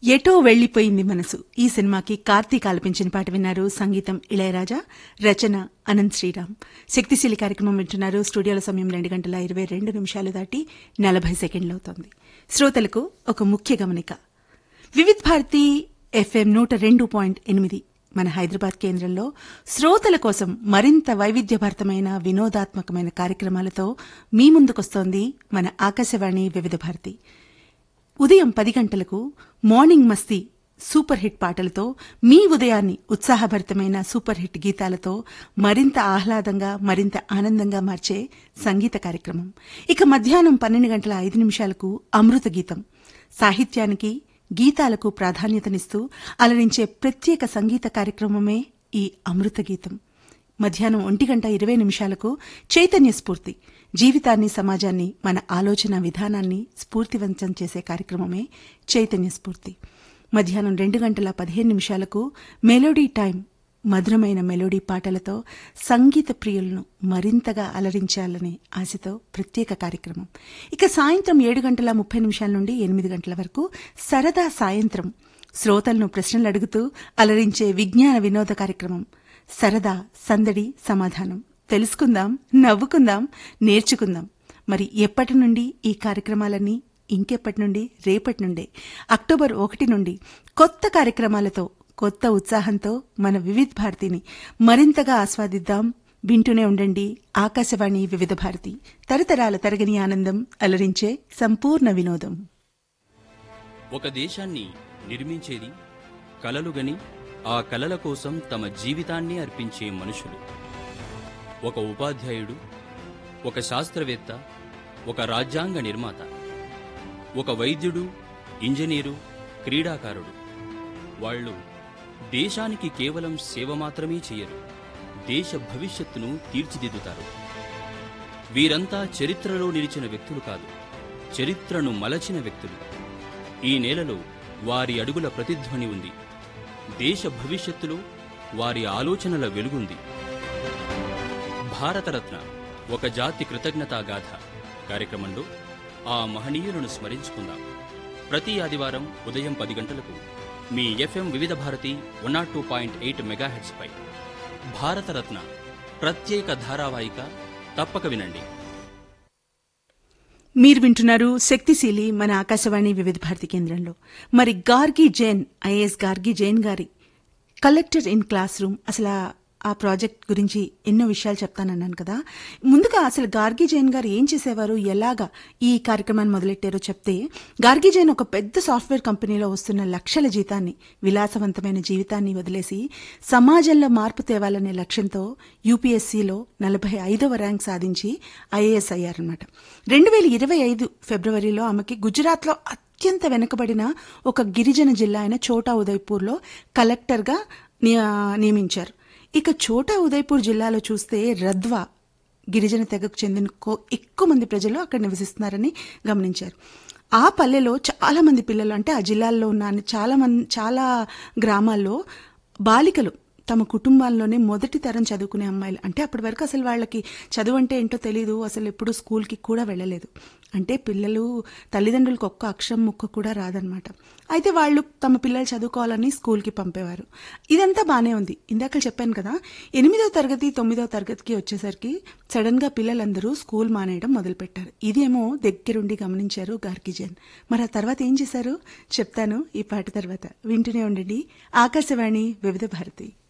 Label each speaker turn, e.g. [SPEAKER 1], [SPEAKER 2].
[SPEAKER 1] ఎటో వెళ్లిపోయింది మనసు ఈ సినిమాకి కార్తీక్ ఆలపించిన పాట విన్నారు సంగీతం ఇళయరాజా రచన అనంత్ శ్రీరామ్ శక్తిశీలి కార్యక్రమం వింటున్నారు స్టూడియోల సమయం రెండు గంటల ఇరవై రెండు నిమిషాలు దాటి నలభై సెకండ్లు అవుతోంది శ్రోతలకు ఒక ముఖ్య గమనిక వివిధ్ భారతి ఎఫ్ఎం నూట రెండు పాయింట్ ఎనిమిది మన హైదరాబాద్ కేంద్రంలో శ్రోతల కోసం మరింత వైవిధ్యభరితమైన వినోదాత్మకమైన కార్యక్రమాలతో మీ ముందుకొస్తోంది మన ఆకాశవాణి వివిధ భారతి ఉదయం పది గంటలకు మార్నింగ్ మస్తీ సూపర్ హిట్ పాటలతో మీ ఉదయాన్ని ఉత్సాహభరితమైన సూపర్ హిట్ గీతాలతో మరింత ఆహ్లాదంగా మరింత ఆనందంగా మార్చే సంగీత కార్యక్రమం ఇక మధ్యాహ్నం పన్నెండు గంటల ఐదు నిమిషాలకు అమృత గీతం సాహిత్యానికి గీతాలకు ప్రాధాన్యతనిస్తూ అలరించే ప్రత్యేక సంగీత కార్యక్రమమే ఈ అమృత గీతం మధ్యాహ్నం ఒంటి గంట ఇరవై నిమిషాలకు చైతన్య స్ఫూర్తి జీవితాన్ని సమాజాన్ని మన ఆలోచన విధానాన్ని స్ఫూర్తివంతం చేసే కార్యక్రమమే చైతన్య స్ఫూర్తి మధ్యాహ్నం రెండు గంటల పదిహేను నిమిషాలకు మెలోడీ టైం మధురమైన మెలోడీ పాటలతో సంగీత ప్రియులను మరింతగా అలరించాలనే ఆశతో ప్రత్యేక కార్యక్రమం ఇక సాయంత్రం ఏడు గంటల ముప్పై నిమిషాల నుండి ఎనిమిది గంటల వరకు సరదా సాయంత్రం శ్రోతలను ప్రశ్నలు అడుగుతూ అలరించే విజ్ఞాన వినోద కార్యక్రమం సరదా సందడి సమాధానం తెలుసుకుందాం నవ్వుకుందాం నేర్చుకుందాం మరి ఎప్పటి నుండి ఈ కార్యక్రమాలన్నీ ఇంకెప్పటి నుండి రేపటి నుండే అక్టోబర్ ఒకటి నుండి కొత్త కార్యక్రమాలతో కొత్త ఉత్సాహంతో మన వివిధ భారతిని మరింతగా ఆస్వాదిద్దాం వింటూనే ఉండండి ఆకాశవాణి వివిధ భారతి తరతరాల తరగని ఆనందం అలరించే సంపూర్ణ వినోదం
[SPEAKER 2] ఒక దేశాన్ని నిర్మించేది కలలుగని ఆ కలల కోసం తమ జీవితాన్ని అర్పించే మనుషులు ఒక ఉపాధ్యాయుడు ఒక శాస్త్రవేత్త ఒక రాజ్యాంగ నిర్మాత ఒక వైద్యుడు ఇంజనీరు క్రీడాకారుడు వాళ్ళు దేశానికి కేవలం సేవ మాత్రమే చేయరు దేశ భవిష్యత్తును తీర్చిదిద్దుతారు వీరంతా చరిత్రలో నిలిచిన వ్యక్తులు కాదు చరిత్రను మలచిన వ్యక్తులు ఈ నేలలో వారి అడుగుల ప్రతిధ్వని ఉంది దేశ భవిష్యత్తులో వారి ఆలోచనల వెలుగుంది భారతరత్న ఒక జాతి కృతజ్ఞతా గాథ కార్యక్రమంలో ఆ మహనీయులను స్మరించుకుందాం ప్రతి ఆదివారం ఉదయం పది గంటలకు మీ FM Vividh Bharati one nought two point eight megahertz పై భారతరత్న ప్రత్యేక ధారావాహిక తప్పక వినండి
[SPEAKER 1] మీరు వింటున్నారు శక్తిశీలి మన ఆకాశవాణి వివిధ భారతి కేంద్రంలో మరి గార్గి జైన్ ఐఏఎస్ గార్గి జైన్ గారి కలెక్టర్ ఇన్ క్లాస్ రూమ్ అసలు ఆ- ఆ ప్రాజెక్ట్ గురించి ఎన్నో విషయాలు చెప్తానన్నాను కదా ముందుగా అసలు గార్గి జైన్ గారు ఏం చేసేవారు ఎలాగా ఈ కార్యక్రమాన్ని మొదలెట్టారో చెప్తే గార్గి జైన్ ఒక పెద్ద సాఫ్ట్వేర్ కంపెనీలో వస్తున్న లక్షల జీతాన్ని విలాసవంతమైన జీవితాన్ని వదిలేసి సమాజంలో మార్పు తేవాలనే లక్ష్యంతో యూపీఎస్సీలో నలభై ఐదవ ర్యాంక్ సాధించి ఐఏఎస్ అయ్యారనమాట రెండు వేల ఇరవై ఐదు ఫిబ్రవరిలో ఆమెకి గుజరాత్లో అత్యంత వెనుకబడిన ఒక గిరిజన జిల్లా అయిన చోటా ఉదయ్పూర్లో కలెక్టర్గా నియ- నియమించారు ఇక చోటా ఉదయ్పూర్ జిల్లాలో చూస్తే రద్వా గిరిజన తెగకు చెందిన కో- ఎక్కువ మంది ప్రజలు అక్కడ నివసిస్తున్నారని గమనించారు ఆ పల్లెలో చాలా మంది పిల్లలు అంటే ఆ జిల్లాల్లో ఉన్న అన్ని చాలా మంది చాలా గ్రామాల్లో బాలికలు తమ కుటుంబాల్లోనే మొదటి తరం చదువుకునే అమ్మాయిలు అంటే అప్పటి వరకు అసలు వాళ్ళకి చదువు అంటే ఏంటో తెలియదు అసలు ఎప్పుడు స్కూల్కి కూడా వెళ్ళలేదు అంటే పిల్లలు తల్లిదండ్రులకు ఒక్క అక్షరం ముక్క కూడా రాదనమాట అయితే వాళ్ళు తమ పిల్లలు చదువుకోవాలని స్కూల్కి పంపేవారు ఇదంతా బానే ఉంది ఇందాక చెప్పాను కదా ఎనిమిదో తరగతి తొమ్మిదో తరగతికి వచ్చేసరికి సడన్ గా పిల్లలందరూ స్కూల్ మానేయడం మొదలుపెట్టారు ఇదేమో దగ్గరుండి గమనించారు గార్గిజన్ మరి ఆ తర్వాత ఏం చేశారు చెప్తాను ఈ పాట తర్వాత వింటూనే ఉండండి ఆకాశవాణి వివిధ భారతి